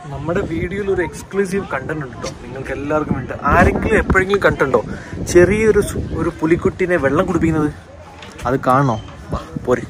നമ്മുടെ വീഡിയോയിൽ ഒരു എക്സ്ക്ലൂസീവ് കണ്ടന്റ് ഉണ്ട് കേട്ടോ നിങ്ങൾക്ക് എല്ലാവർക്കും വേണ്ടി ആരെങ്കിലും എപ്പോഴെങ്കിലും കണ്ടുണ്ടോ ചെറിയൊരു സു- ഒരു പുലിക്കുട്ടിനെ വെള്ളം കുടിപ്പിക്കുന്നത് അത് കാണണോ വാ, പോരെ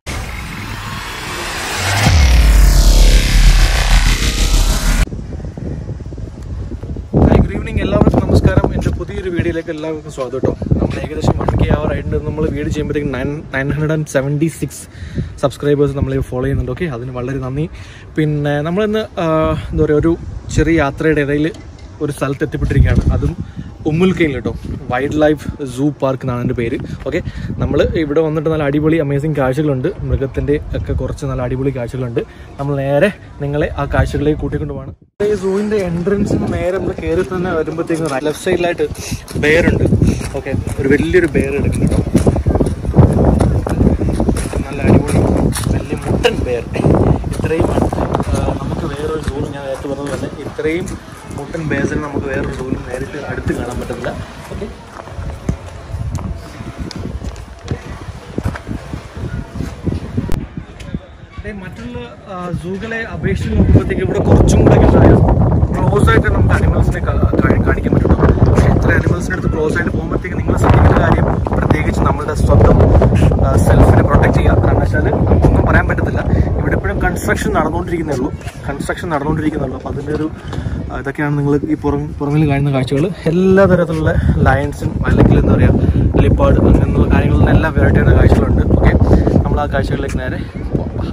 ഹായ് ഗുഡ് ഈവനിങ് എല്ലാവർക്കും നമസ്കാരം എൻ്റെ പുതിയൊരു വീഡിയോയിലേക്ക് എല്ലാവർക്കും സ്വാഗതം കേട്ടോ നമ്മൾ ഏകദേശം വൺ കെ അവർ ആയിട്ടുണ്ട് നമ്മൾ വീഡിയോ ചെയ്യുമ്പോഴത്തേക്കും nine nine hundred and seventy six subscribers നമ്മളെ ഫോളോ ചെയ്യുന്നുണ്ട് ഓക്കെ അതിന് വളരെ നന്ദി പിന്നെ നമ്മളിന്ന് ആ, എന്താ പറയുക ഒരു ചെറിയ യാത്രയുടെ ഇടയിൽ ഒരു സ്ഥലത്ത് എത്തിപ്പെട്ടിരിക്കുകയാണ് അതും ഉമ്മുൽക്കയിൽ കേട്ടോ വൈൽഡ് ലൈഫ് സൂ പാർക്ക് എന്നാണ് എൻ്റെ പേര് ഓക്കെ നമ്മൾ ഇവിടെ വന്നിട്ട് നല്ല അടിപൊളി അമേസിങ് കാഴ്ചകളുണ്ട് മൃഗത്തിൻ്റെ ഒക്കെ കുറച്ച് നല്ല അടിപൊളി കാഴ്ചകളുണ്ട് നമ്മൾ നേരെ നിങ്ങളെ ആ കാഴ്ചകളിലേക്ക് കൂട്ടിക്കൊണ്ട് പോകണം ഈ സൂവിൻ്റെ എൻട്രൻസിന് നേരെ നമ്മൾ കയറി തന്നെ വരുമ്പോഴത്തേക്കും ലെഫ്റ്റ് സൈഡിലായിട്ട് ബെയറുണ്ട് ഓക്കെ ഒരു വലിയൊരു ബെയർ എടുക്കും കേട്ടോ നല്ല അടിപൊളി വലിയ മുട്ടൻ ബെയർ ഇത്രയും ആ, നമുക്ക് വേറൊരു സൂൾ ഞാൻ നേരത്തെ പറഞ്ഞത് തന്നെ ഇത്രയും മുട്ടൻ ബേസിൽ നമുക്ക് വേറൊരു സൂലും നേരിട്ട് അടുത്ത് കാണാൻ പറ്റുന്നില്ല ഓക്കെ മറ്റുള്ള ആ, സൂകളെ അപേക്ഷിച്ച് നോക്കുമ്പോഴത്തേക്ക് ഇവിടെ കുറച്ചും കൂടെ എന്താ പറയുക ക്ലോസ് ആയിട്ട് നമുക്ക് അനിമൽസിനെ കാണിക്കാൻ പറ്റും പക്ഷേ ഇത്ര അനിമൽസിൻ്റെ അടുത്ത് ക്ലോസ് ആയിട്ട് പോകുമ്പോഴത്തേക്ക് നിങ്ങൾ ശ്രദ്ധിക്കേണ്ട കാര്യം പ്രത്യേകിച്ച് നമ്മളുടെ സ്വന്തം സെൽഫിനെ പ്രൊട്ടക്ട് ചെയ്യുക കാരണം വെച്ചാൽ നമുക്കൊന്നും പറയാൻ പറ്റത്തില്ല ഇവിടെ എപ്പോഴും കൺസ്ട്രക്ഷൻ നടന്നുകൊണ്ടിരിക്കുന്നേ ഉള്ളൂ കൺസ്ട്രക്ഷൻ നടന്നുകൊണ്ടിരിക്കുന്നേ ഉള്ളൂ അപ്പോൾ അതിൻ്റെ ഒരു ആ, ഇതൊക്കെയാണ് നിങ്ങൾ ഈ പുറം പുറമിൽ കാണുന്ന കാഴ്ചകൾ എല്ലാ തരത്തിലുള്ള ലയൺസും അല്ലെങ്കിൽ എന്താ പറയുക ലിപ്പാഡ് അങ്ങനെയുള്ള കാര്യങ്ങളിൽ എല്ലാ വെറൈറ്റിയുടെ കാഴ്ചകളുണ്ട് ഓക്കെ നമ്മൾ ആ കാഴ്ചകളിലേക്ക് നേരെ പോകാം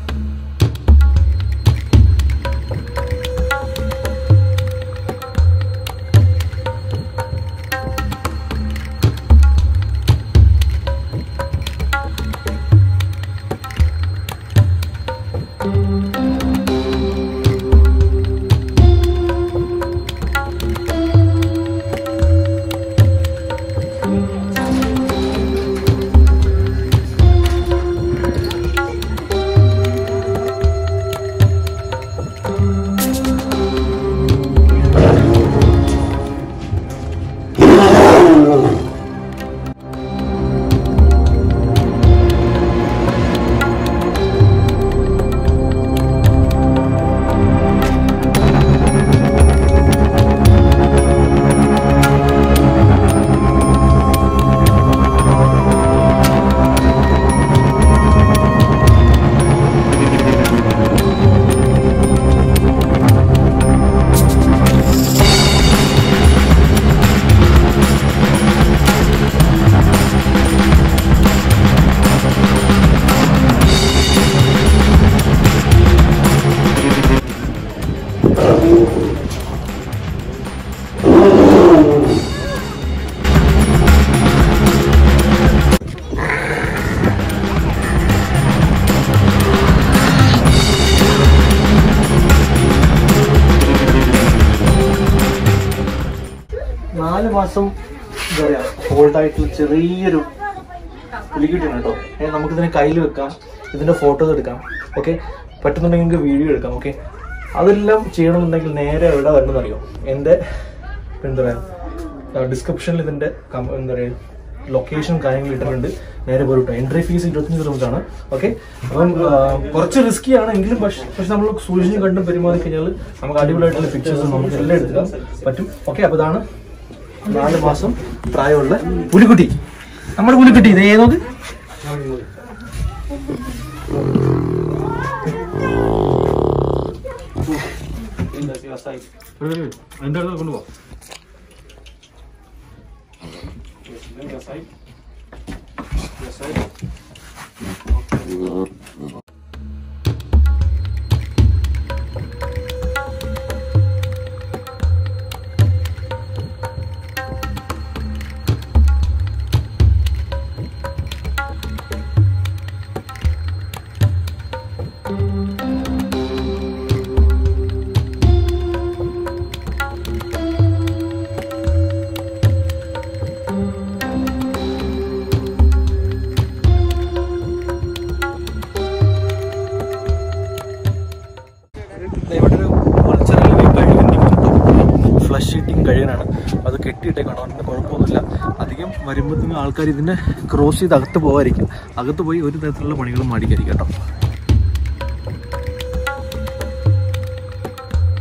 നാല് മാസം എന്താ പറയാ ഹോൾഡ് ആയിട്ടുള്ള ചെറിയൊരു പുലിക്കുട്ടിയാണ് കേട്ടോ ഏ നമുക്കിതിനെ കയ്യിൽ വെക്കാം ഇതിന്റെ ഫോട്ടോസ് എടുക്കാം ഓക്കെ പറ്റുന്നുണ്ടെങ്കിൽ നിങ്ങൾക്ക് വീഡിയോ എടുക്കാം ഓക്കെ അതെല്ലാം ചെയ്യണമെന്നുണ്ടെങ്കിൽ നേരെ എവിടെ വരണമെന്ന് അറിയോ എൻ്റെ എന്താ പറയുക ഡിസ്ക്രിപ്ഷനിൽ ഇതിൻ്റെ കം- എന്താ പറയുക ലൊക്കേഷൻ കാര്യങ്ങൾ ഇട്ടിട്ടുണ്ട് നേരെ പോയിട്ട് എൻട്രി ഫീസ് ഇരുപത്തഞ്ച് രൂപ ആണ് ഓക്കെ അപ്പം ആ, കുറച്ച് റിസ്കി ആണ് എങ്കിലും പക്ഷെ പക്ഷെ നമ്മൾ സൂക്ഷിച്ചും കണ്ടും പെരുമാറി കഴിഞ്ഞാൽ നമുക്ക് അടിപൊളിയായിട്ടുള്ള പിക്ചേഴ്സ് നമുക്ക് എല്ലാം എടുക്കാൻ പറ്റും ഓക്കെ അപ്പോൾ ഇതാണ് നാല് മാസം പ്രായമുള്ള പുലിക്കുട്ടി നമ്മുടെ പുലിക്കുട്ടി ഇതേ നോക്ക് എന്റെ അടുത്ത് കൊണ്ടുപോ ഇവിടെ ഒരു മത്സരം കഴിയുന്നുണ്ട് ഫ്ലഷ് ഷീറ്റിംഗ് കഴിയാനാണ് അത് കെട്ടിയിട്ടേക്കാണ് അതിന് കുഴപ്പമൊന്നുമില്ല അധികം വരുമ്പോഴത്തേക്കും ആൾക്കാർ ഇതിൻ്റെ ക്രോസ് ചെയ്ത് അകത്ത് പോകാതിരിക്കും അകത്ത് പോയി ഒരു തരത്തിലുള്ള പണികളും മാടിക്കായിരിക്കും കേട്ടോ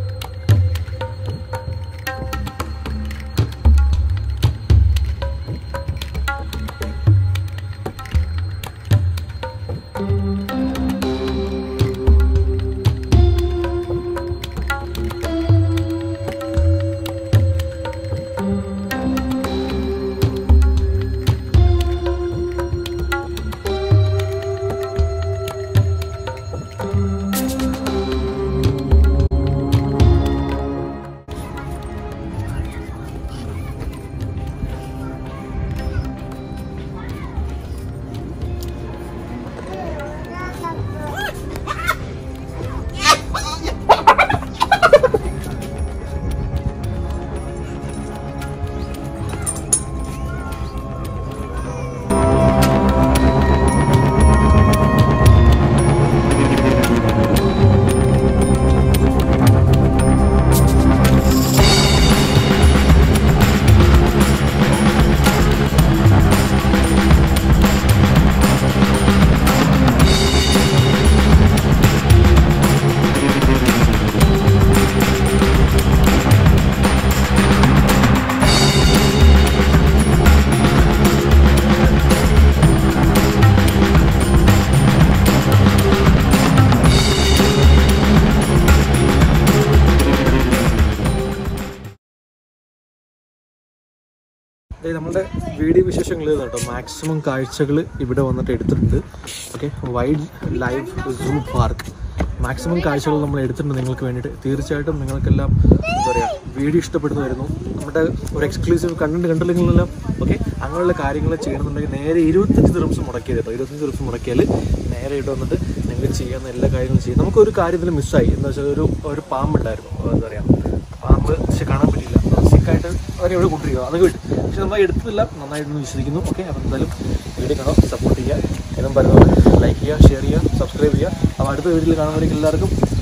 ദേ നമ്മുടെ വീഡിയോ വിശേഷങ്ങൾ കേട്ടോ മാക്സിമം കാഴ്ചകൾ ഇവിടെ വന്നിട്ട് എടുത്തിട്ടുണ്ട് okay wildlife zoo park maximum കാഴ്ചകൾ നമ്മൾ എടുത്തിട്ടുണ്ട് നിങ്ങൾക്ക് വേണ്ടിയിട്ട് തീർച്ചയായിട്ടും നിങ്ങൾക്കെല്ലാം എന്താ പറയുക വീഡിയോ ഇഷ്ടപ്പെടുന്നതായിരുന്നു നമ്മുടെ ഒരു എക്സ്ക്ലൂസീവ് കണ്ടന്റ് കണ്ടില്ലെങ്കിലെല്ലാം ഓക്കെ അങ്ങനെയുള്ള കാര്യങ്ങൾ ചെയ്യണമെന്നുണ്ടെങ്കിൽ നേരെ ഇരുപത്തഞ്ച് ദിവസം മുടക്കിയത് കേട്ടോ ഇരുപത്തഞ്ച് ദിവസം മുടക്കിയാൽ നേരെ ഇവിടെ വന്നിട്ട് നിങ്ങൾക്ക് ചെയ്യാവുന്ന എല്ലാ കാര്യങ്ങളും ചെയ്യും നമുക്കൊരു കാര്യത്തിൽ മിസ്സായി എന്താ വെച്ചാൽ ഒരു ഒരു പാമ്പുണ്ടായിരുന്നു എന്താ പറയുക പാമ്പ് പക്ഷെ കാണാൻ പറ്റില്ല സിക്കായിട്ട് അവരെ ഇവിടെ കൊണ്ടിരിക്കുക അത് വിട്ടു പക്ഷെ നമ്മൾ എടുത്തില്ല നന്നായിട്ടൊന്ന് വിശ്വസിക്കുന്നു ഓക്കെ അപ്പോൾ എന്തായാലും വീഡിയോ കാണാം സപ്പോർട്ട് ചെയ്യുക എന്നും പറയുന്നത് ലൈക്ക് ചെയ്യുക ഷെയർ ചെയ്യുക സബ്സ്ക്രൈബ് ചെയ്യുക അപ്പോൾ അടുത്ത വീഡിയോയിൽ കാണുമ്പോഴേക്കും എല്ലാവർക്കും